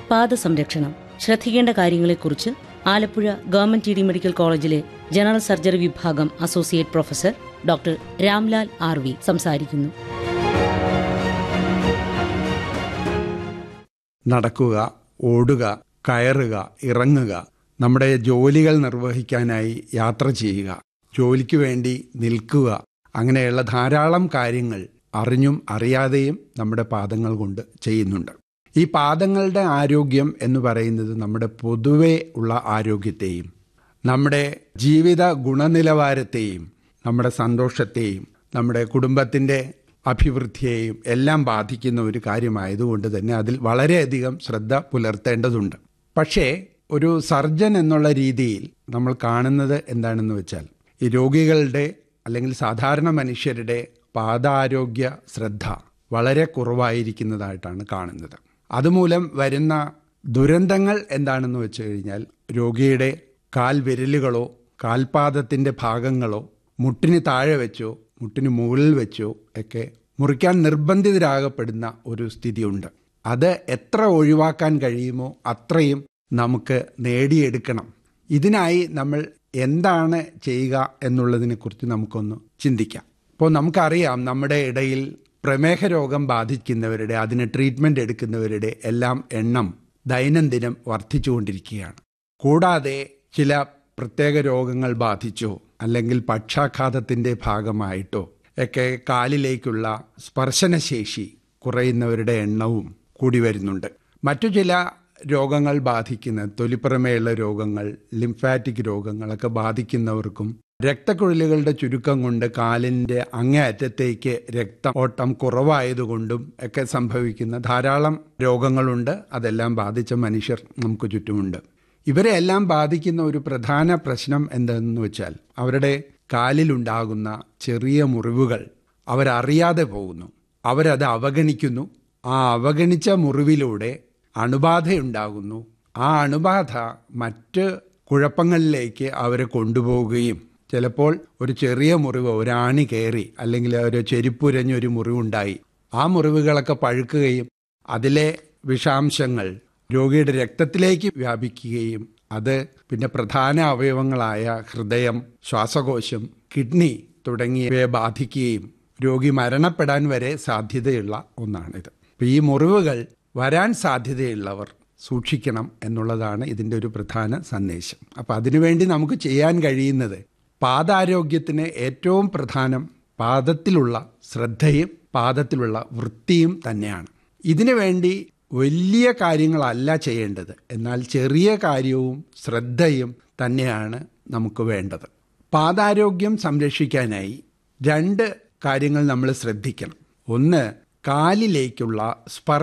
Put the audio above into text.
പാദസംരക്ഷണം ശ്രദ്ധിക്കേണ്ട കാര്യങ്ങളെക്കുറിച്ച് Alappuzha government T D medical കോളേജിലെ ജനറൽ സർജറി വിഭാഗം associate professor doctor Ramlal R V സംസാരിക്കുന്നു നടക്കുക ഓടുക കയറുക ഇറങ്ങുക നമ്മുടെ ജോലികൾ നിർവഹിക്കാനായി യാത്ര ചെയ്യുക ജോലിക്ക് വേണ്ടി നിൽക്കുക അങ്ങനെയുള്ള ധാരാളം കാര്യങ്ങൾ അറിഞ്ഞും അറിയാതെയും നമ്മുടെ പാദങ്ങൾ കൊണ്ട് ചെയ്യുന്നുണ്ട് ഈ പാദങ്ങളുടെ ആരോഗ്യം എന്ന് പറയുന്നത് നമ്മുടെ പൊതുവെ ഉള്ള ആരോഗ്യത്തെയും നമ്മുടെ ജീവിത ഗുണനിലവാരത്തെയും നമ്മുടെ സന്തോഷത്തെയും നമ്മുടെ കുടുംബത്തിൻ്റെ അഭിവൃദ്ധിയെയും എല്ലാം ബാധിക്കുന്ന ഒരു കാര്യമായതുകൊണ്ട് തന്നെ അതിൽ വളരെയധികം ശ്രദ്ധ പുലർത്തേണ്ടതുണ്ട് പക്ഷേ ഒരു സർജൻ എന്നുള്ള രീതിയിൽ നമ്മൾ കാണുന്നത് എന്താണെന്ന് വെച്ചാൽ ഈ രോഗികളുടെ അല്ലെങ്കിൽ സാധാരണ മനുഷ്യരുടെ പാദാരോഗ്യ ശ്രദ്ധ വളരെ കുറവായിരിക്കുന്നതായിട്ടാണ് കാണുന്നത് അതുമൂലം വരുന്ന ദുരന്തങ്ങൾ എന്താണെന്ന് വെച്ച് കഴിഞ്ഞാൽ രോഗിയുടെ കാൽ വിരലുകളോ കാൽപാദത്തിൻ്റെ ഭാഗങ്ങളോ മുട്ടിന് താഴെ വെച്ചോ മുട്ടിന് മുകളിൽ വെച്ചോ ഒക്കെ മുറിക്കാൻ നിർബന്ധിതരാകപ്പെടുന്ന ഒരു സ്ഥിതിയുണ്ട് അത് എത്ര ഒഴിവാക്കാൻ കഴിയുമോ അത്രയും നമുക്ക് നേടിയെടുക്കണം ഇതിനായി നമ്മൾ എന്താണ് ചെയ്യുക എന്നുള്ളതിനെക്കുറിച്ച് നമുക്കൊന്ന് ചിന്തിക്കാം ഇപ്പോൾ നമുക്കറിയാം നമ്മുടെ ഇടയിൽ പ്രമേഹ രോഗം ബാധിക്കുന്നവരുടെ അതിന് ട്രീറ്റ്മെൻറ്റ് എടുക്കുന്നവരുടെ എല്ലാം എണ്ണം ദൈനംദിനം വർദ്ധിച്ചുകൊണ്ടിരിക്കുകയാണ് കൂടാതെ ചില പ്രത്യേക രോഗങ്ങൾ ബാധിച്ചോ അല്ലെങ്കിൽ പക്ഷാഘാതത്തിൻ്റെ ഭാഗമായിട്ടോ ഒക്കെ കാലിലേക്കുള്ള സ്പർശനശേഷി കുറയുന്നവരുടെ എണ്ണവും കൂടി വരുന്നുണ്ട് മറ്റു ചില രോഗങ്ങൾ ബാധിക്കുന്ന തൊലിപ്പുറമേയുള്ള രോഗങ്ങൾ ലിംഫാറ്റിക് രോഗങ്ങളൊക്കെ ബാധിക്കുന്നവർക്കും രക്തക്കുഴലുകളുടെ ചുരുക്കം കൊണ്ട് കാലിൻ്റെ അങ്ങേയറ്റത്തേക്ക് രക്ത ഓട്ടം കുറവായതുകൊണ്ടും ഒക്കെ സംഭവിക്കുന്ന ധാരാളം രോഗങ്ങളുണ്ട് അതെല്ലാം ബാധിച്ച മനുഷ്യർ നമുക്ക് ചുറ്റുമുണ്ട് ഇവരെ എല്ലാം ബാധിക്കുന്ന ഒരു പ്രധാന പ്രശ്നം എന്തെന്ന് വെച്ചാൽ അവരുടെ കാലിലുണ്ടാകുന്ന ചെറിയ മുറിവുകൾ അവരറിയാതെ പോകുന്നു അവരത് അവഗണിക്കുന്നു ആ അവഗണിച്ച മുറിവിലൂടെ അണുബാധയുണ്ടാകുന്നു ആ അണുബാധ മറ്റ് കുഴപ്പങ്ങളിലേക്ക് അവരെ കൊണ്ടുപോവുകയും ചിലപ്പോൾ ഒരു ചെറിയ മുറിവ് ഒരാണി കയറി അല്ലെങ്കിൽ ഒരു ചെരുപ്പുരഞ്ഞൊരു മുറിവുണ്ടായി ആ മുറിവുകളൊക്കെ പഴുക്കുകയും അതിലെ വിഷാംശങ്ങൾ രോഗിയുടെ രക്തത്തിലേക്ക് വ്യാപിക്കുകയും അത് പിന്നെ പ്രധാന അവയവങ്ങളായ ഹൃദയം ശ്വാസകോശം കിഡ്നി തുടങ്ങിയവയെ ബാധിക്കുകയും രോഗി മരണപ്പെടാൻ വരെ സാധ്യതയുള്ള ഒന്നാണിത് ഈ മുറിവുകൾ വരാൻ സാധ്യതയുള്ളവർ സൂക്ഷിക്കണം എന്നുള്ളതാണ് ഇതിൻ്റെ ഒരു പ്രധാന സന്ദേശം അപ്പം അതിനുവേണ്ടി നമുക്ക് ചെയ്യാൻ കഴിയുന്നത് പാദാരോഗ്യത്തിന് ഏറ്റവും പ്രധാനം പാദത്തിലുള്ള ശ്രദ്ധയും പാദത്തിലുള്ള വൃത്തിയും തന്നെയാണ് ഇതിനു വേണ്ടി വലിയ കാര്യങ്ങളല്ല ചെയ്യേണ്ടത് എന്നാൽ ചെറിയ കാര്യവും ശ്രദ്ധയും തന്നെയാണ് നമുക്ക് വേണ്ടത് പാദാരോഗ്യം സംരക്ഷിക്കാനായി രണ്ട് കാര്യങ്ങൾ നമ്മൾ ശ്രദ്ധിക്കണം ഒന്ന് കാലിലേക്കുള്ള സ്പർശ